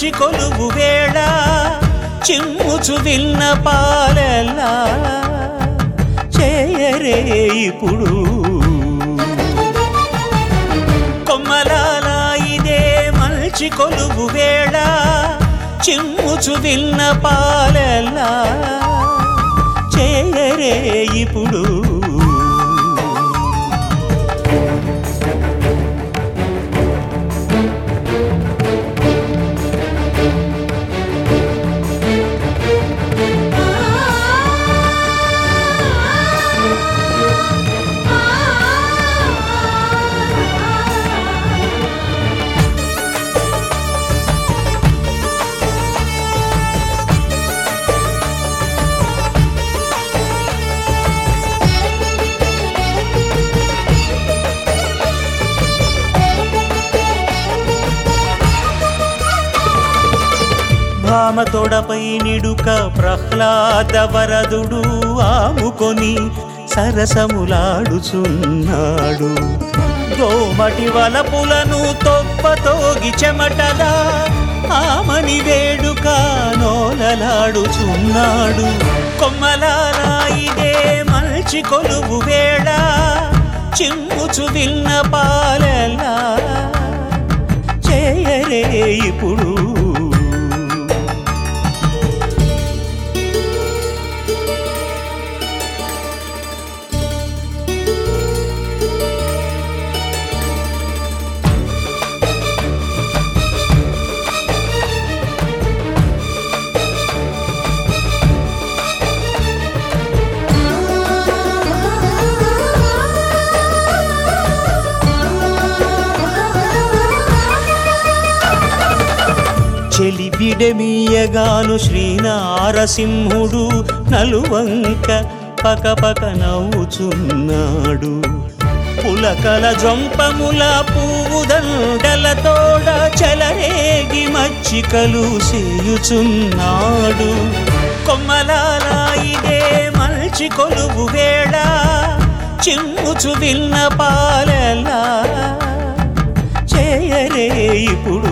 మల్చి కొలువు వేళ చిమ్ముచు విన్న పాలెల్లా చేయరే ఇప్పుడు కొమ్మలాల ఇదే మల్చి కొలువు వేళ చిమ్ముచు విన్న పాలెల్లా చేయరే ఇప్పుడు భామ తొడపై నిడుక ప్రహ్లాద వరదుడు ఆముకొని సరసములాడుచున్నాడు దోమటి వలపులను తొప్పతోగి చెమటదా ఆమని వేడుక నోలలాడుచున్నాడు కొమ్మలారా ఇదే మల్చి కొలువు వేళ చిమ్ముచు విన్న పాలెల్లా చేయరే ఇప్పుడు చెలిబిడమీయగాను శ్రీనారసింహుడు నలువంక పకపక నవ్వుచున్నాడు పులకల జొంపముల పువ్వుదండలతోడ చలరేగి మచ్చికలు చేయుచున్నాడు కొమ్మలాల ఇదే మల్చి కొలువు వేళ చిమ్ముచు విన్న పాలెల్లా చేయరే ఇప్పుడు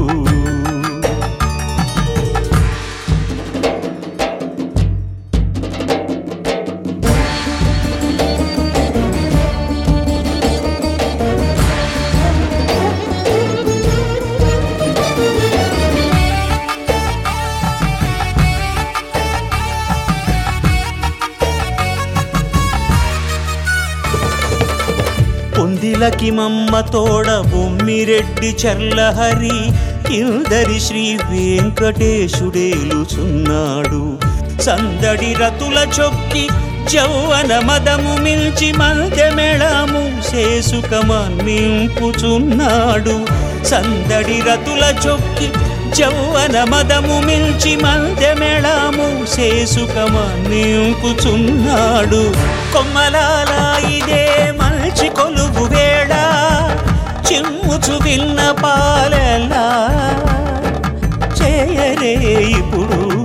పొందిలకి మమ్మ తోడ బొమ్మిరెడ్డి చర్లహరి కిందరి శ్రీ వెంకటేశుడేలుచున్నాడు సందడి రతుల చొక్కి జౌవన మదము మిల్చి మందెమెళము శేసుకమన్నింపుచున్నాడు సందడి రతుల చొక్కి జౌవన మదము మిల్చి మందెమెళము శేసుకమన్నింపుచున్నాడు కొమ్మలాల ఇదే మల్చి కొలువు వేళ చిమ్ముచు విన్న పాలెల్లా చేయరే ఇప్పుడు